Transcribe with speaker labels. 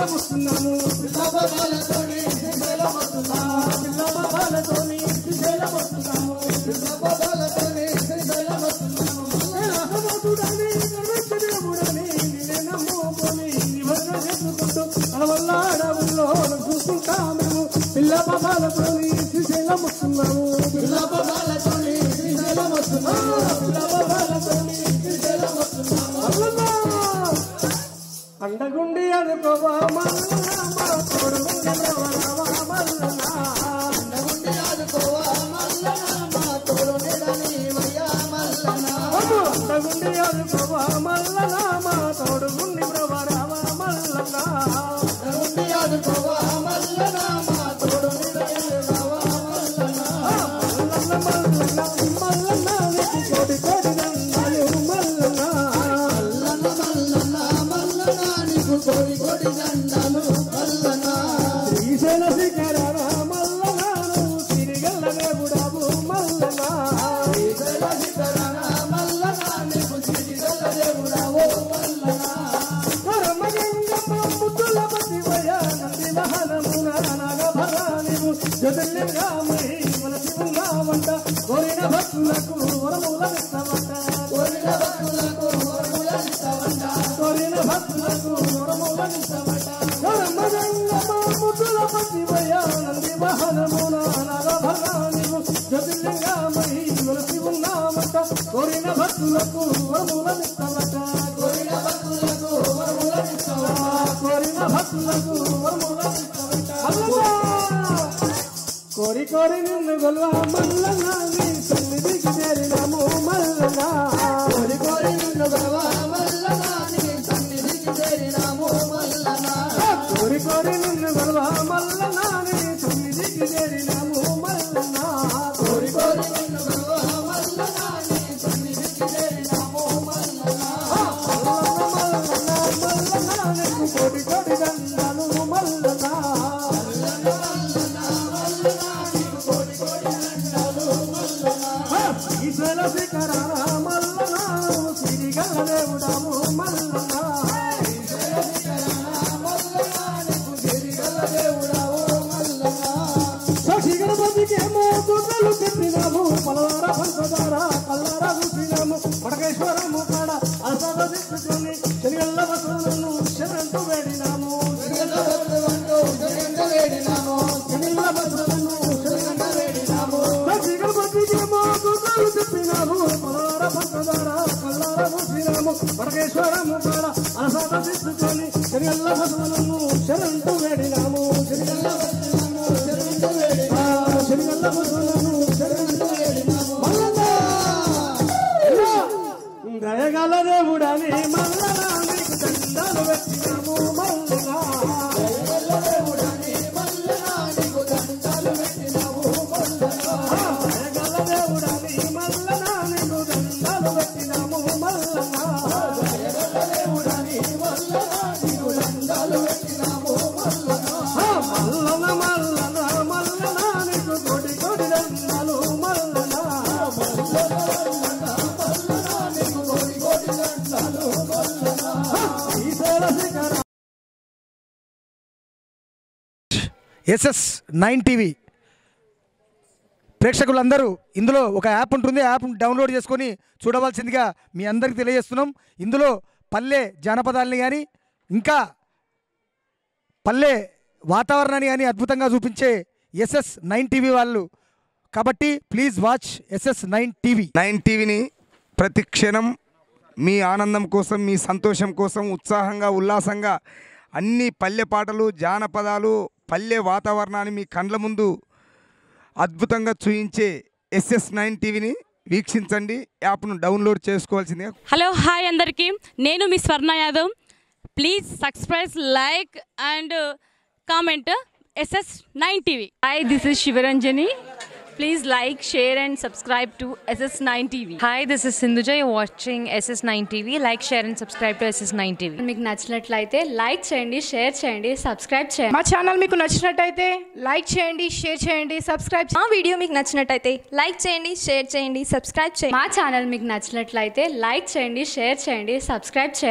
Speaker 1: శ్రీశైలం వస్తున్నాము
Speaker 2: పిల్లబాలతోని శ్రీశైలం వస్తున్నాము
Speaker 1: పిల్లబాలతోని శ్రీశైలం వస్తున్నాము
Speaker 2: పిల్లబాలతోని శ్రీశైలం వస్తున్నాము
Speaker 1: రామభద్రుడని, సర్వజ్ఞదేవుడని, నిన్నే నమ్ముకొని నిబంధన చేసుకుంటూ అలవల్ల అడవుల్లో చూసుకుంటాము పిల్ల బాబాలతోని శ్రీశైలం వస్తున్నాము
Speaker 2: పిల్లబాలతోని శ్రీశైలం వస్తున్నాము
Speaker 1: పిల్ల బాబాలతోని
Speaker 2: శ్రీశైలం వస్తున్నాము
Speaker 1: అల్లల్లా! అండగుండి అనుకోవా మల్లన్న మా తోడు ఉండవా మల్లన్న
Speaker 2: నగుండి ఆదుకోవా మల్లన మా తోడు నీడని వయ్యా మల్లన
Speaker 1: అమ్ము అండగుండి అనుకోవా మల్లన్న మా తోడు ఉండి బ్రవరావా మల్లన్న
Speaker 2: నగుండి ఆదుకోవా మల్లన మా తోడు నీడని రావా మల్లన
Speaker 1: మల్లన్న మల్లన్న మల్లన్న నీకు కోటి కోటి దండాలు మల్లన్న
Speaker 2: మల్లన మల్లన మల్లన నీకు కోడి కోడి దండాలు మల్లన
Speaker 1: శ్రీశైల శిఖరాన మల్లన్న నువ్వు సిరిగల్ల దేవుడావు మల్లన్న
Speaker 2: శ్రీశైల శిఖరాన మల్లన నీకు సిరిగల దేవుడావో మల్లన
Speaker 1: పరమగంగమ్మ ముద్దుల పతివయ నంది వాహనమున నాగభరానివు జగన్యగామై మనసి ఉన్నావంట కోరిన భక్తులకు వరముల ఇస్తావంట
Speaker 2: కోరిన భక్తులకు వరములనిస్తావంట
Speaker 1: కోరిన భక్తులకు వరముల ఇస్తావంట పరమగంగమ్మ ముద్దుల పతివయ నంది వాహనమున నాగభరానివు జగన్యగామై మనసి ఉన్నావంట కోరిన భక్తులకు వరముల ఇస్తావంట
Speaker 2: కోరిన భక్తులకు వరములనిస్తావంట
Speaker 1: కోరిన భక్తులకు కోరి కోరి నిన్ను గొల్వ మల్లన్న నీ సన్నిధికి చేరినాము మల్లన్న
Speaker 2: కోరి కోరి నిన్ను గలవా మల్లన నీ సన్నిధికి చేరినాము మల్లన
Speaker 1: కోరి కోరి నిన్ను గొల్వ మల్లన్న నీ సన్నిధికి చేరినాము మల్లన్న
Speaker 2: కోరి కోరి నిన్ను గలవా మల్లన నీ సన్నిధికి చేరినాము మల్లన
Speaker 1: మల్లన్న మల్లన్న మల్లన్న నీకు కోటి కోటి దండాలు మల్లన్న ఈశ్వర శిఖరాన మల్లన్న సిరిగల్ల దేవుడాము మల్లన్న సాక్షి గణపతికేమో గుర్రలు తిప్పినాము పలవార పంచదార కల్లార చూసినాము పడకేశ్వరము కాడ అసలు తీసుకొని శనిగల్ల వసలను శరణు వేడినాము
Speaker 2: జగన్న భక్తులంటూ జగన్న వేడినాము
Speaker 1: శనిగల్ల వసలను శరణు వేడినాము సాక్షి గణపతికేమో గుర్రలు తిప్పినాము పలవార పంచదార కల్లార చూసినాము పడకేశ్వరము కాడ అసలు తీసుకొని శనిగల్ల వసలను శరణు వేడినాము శనిగల్ల
Speaker 2: భక్తులను జగన్న వేడి
Speaker 1: శనిగల్ల వసలను శరణు
Speaker 2: వేడినాము
Speaker 1: దయగల దేవుడని మల్లనా నీకు దండాలు పెట్టినాము మల్లనా
Speaker 2: దేవుడని మల్లన నీకు దండాలు పెట్టినాము మల్లన
Speaker 1: దయగల దేవుడని మల్లనా నీకు దండాలు పెట్టినాము మల్లనా
Speaker 2: దేవుడని మల్లన నీకు దండాలు పెట్టినాము మల్లన
Speaker 1: మల్లన మల్లన మల్లనా నీకు కోటి కోటి దండాలు మల్లనా ఈశ్వర శిఖర
Speaker 3: ఎస్ఎస్ నైన్ టీవీ ప్రేక్షకులందరూ ఇందులో ఒక యాప్ ఉంటుంది యాప్ డౌన్లోడ్ చేసుకొని చూడవలసిందిగా మీ అందరికీ తెలియజేస్తున్నాం ఇందులో పల్లె జానపదాలని కానీ ఇంకా పల్లె వాతావరణాన్ని కానీ అద్భుతంగా చూపించే ఎస్ఎస్ నైన్ టీవీ వాళ్ళు కాబట్టి please watch SS nine TV
Speaker 4: nine టీవీని ప్రతి క్షణం మీ ఆనందం కోసం మీ సంతోషం కోసం ఉత్సాహంగా ఉల్లాసంగా అన్ని పల్లె పాటలు జానపదాలు పల్లె వాతావరణాన్ని మీ కండ్ల ముందు అద్భుతంగా చూయించే ఎస్ఎస్ నైన్ టీవీని వీక్షించండి యాప్ను డౌన్లోడ్ చేసుకోవాల్సిందిగా
Speaker 5: హలో హాయ్ అందరికీ నేను మీ Swarna Yadav please subscribe like and comment SS nine TV
Speaker 6: Hi, this is Shivaranjani. Please like, share, and subscribe to SS9 TV.
Speaker 7: Hi, this is Sindhuja. You're watching SS9 TV. Like, share, and subscribe to SS9 TV.
Speaker 8: మీకు నచ్చినట్లయితే like చేయండి share చేయండి subscribe చేయండి
Speaker 9: మా channel మీకు నచ్చినట్టయితే like చేయండి share చేయండి సబ్స్క్రైబ్
Speaker 10: మా వీడియో మీకు నచ్చినట్టయితే లైక్ చేయండి షేర్ చేయండి సబ్స్క్రైబ్ చేయండి
Speaker 8: మా ఛానల్ మీకు నచ్చినట్లయితే లైక్ చేయండి షేర్ చేయండి సబ్స్క్రైబ్ చేయండి